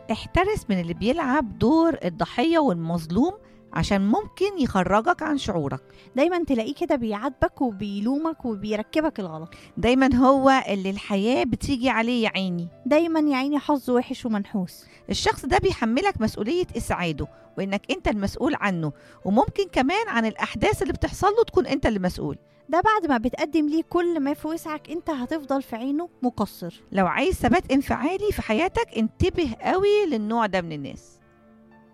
احترس من اللي بيلعب دور الضحية والمظلوم عشان ممكن يخرجك عن شعورك دايما تلاقيه كده بيعاتبك وبيلومك وبيركبك الغلط دايما هو اللي الحياة بتيجي عليه يا عيني دايما يا عيني حظه وحش ومنحوس الشخص ده بيحملك مسؤولية إسعاده وإنك أنت المسؤول عنه وممكن كمان عن الأحداث اللي بتحصل له تكون أنت اللي مسؤول ده بعد ما بتقدم ليه كل ما في وسعك انت هتفضل في عينه مقصر لو عايز ثبات انفعالي في حياتك انتبه قوي للنوع ده من الناس